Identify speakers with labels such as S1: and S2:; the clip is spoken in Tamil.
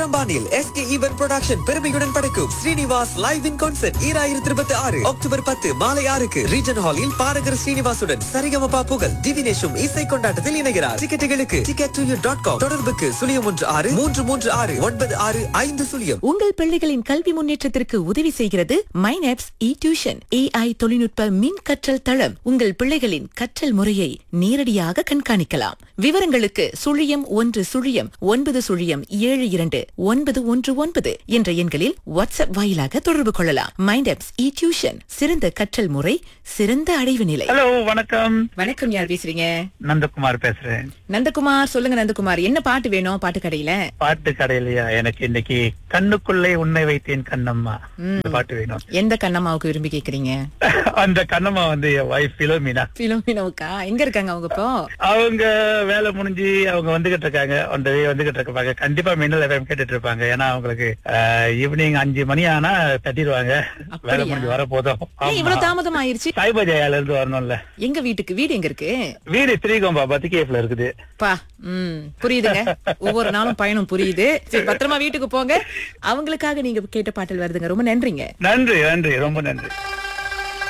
S1: சிரம்பானில் எஸ்கே ஈவன் ப்ரொடக்ஷன் பெருமையுடன் படைக்கும் ஸ்ரீனிவாஸ் லைவ் இன் கான்சர்ட் ஈராயிரத்தி இருபத்தி ஆறு அக்டோபர் பத்து மாலை ஆறுக்கு ரீஜன் ஹாலில் பாரகர் ஸ்ரீனிவாசுடன் சரிகமபா புகழ் திவினேஷும் இசை கொண்டாட்டத்தில் இணைகிறார் டிக்கெட்டுகளுக்கு டிக்கெட் டு டாட் காம் தொடர்புக்கு சுழியம் ஒன்று ஆறு மூன்று மூன்று ஆறு ஒன்பது ஆறு ஐந்து சுழியம்
S2: உங்கள் பிள்ளைகளின் கல்வி முன்னேற்றத்திற்கு உதவி செய்கிறது மைனப்ஸ் இ டியூஷன் ஏஐ தொழில்நுட்ப மின் கற்றல் தளம் உங்கள் பிள்ளைகளின் கற்றல் முறையை நேரடியாக கண்காணிக்கலாம் விவரங்களுக்கு சுழியம் ஒன்று சுழியம் ஒன்பது சுழியம் ஏழு இரண்டு ஒன்பது ஒன்று ஒன்பது என்ற எண்களில் வாட்ஸ்அப் வாயிலாக தொடர்பு கொள்ளலாம் மைண்டப்ஸ் இ டியூஷன் சிறந்த கற்றல் முறை சிறந்த அடைவு நிலை
S3: ஹலோ வணக்கம்
S2: வணக்கம் யார் பேசுறீங்க
S3: நந்தகுமார் பேசுறேன்
S2: நந்தகுமார் சொல்லுங்க நந்தகுமார் என்ன பாட்டு வேணும் பாட்டு கடையில
S3: பாட்டு கடையிலயா எனக்கு இன்னைக்கு கண்ணுக்குள்ளே உன்னை வைத்தேன் கண்ணம்மா இந்த பாட்டு வேணும்
S2: எந்த கண்ணம்மாவுக்கு விரும்பி கேக்குறீங்க
S3: அந்த கண்ணம்மா வந்து என் வைஃப் பிலோமினா
S2: பிலோமினோவுக்கா எங்க இருக்காங்க அவங்க இப்போ
S3: அவங்க வேலை முடிஞ்சு அவங்க வந்துகிட்டு இருக்காங்க அந்த வே வந்துகிட்டு இருப்பாங்க கண்டிப்பா மின்னல் எஃப்எம் கேட்டுட்டு இருப்பாங்க ஏன்னா அவங்களுக்கு ஈவினிங் அஞ்சு மணி ஆனா தட்டிடுவாங்க வேலை
S2: அப்படியா?
S3: முடிஞ்சு வர போதும்
S2: ஏன் இவ்வளவு தாமதம் ஆயிருச்சு
S3: சாய்பஜயால இருந்து வரணும்ல
S2: எங்க வீட்டுக்கு வீடு எங்க இருக்கு
S3: வீடு ஸ்ரீகோம்பா பத்திகேப்ல இருக்குது
S2: பா ம் புரியுதுங்க ஒவ்வொரு நாளும் பயணம் புரியுது சரி பத்திரமா வீட்டுக்கு போங்க அவங்களுக்காக நீங்க கேட்ட பாட்டல் வருதுங்க ரொம்ப நன்றிங்க
S3: நன்றி நன்றி ரொம்ப நன்றி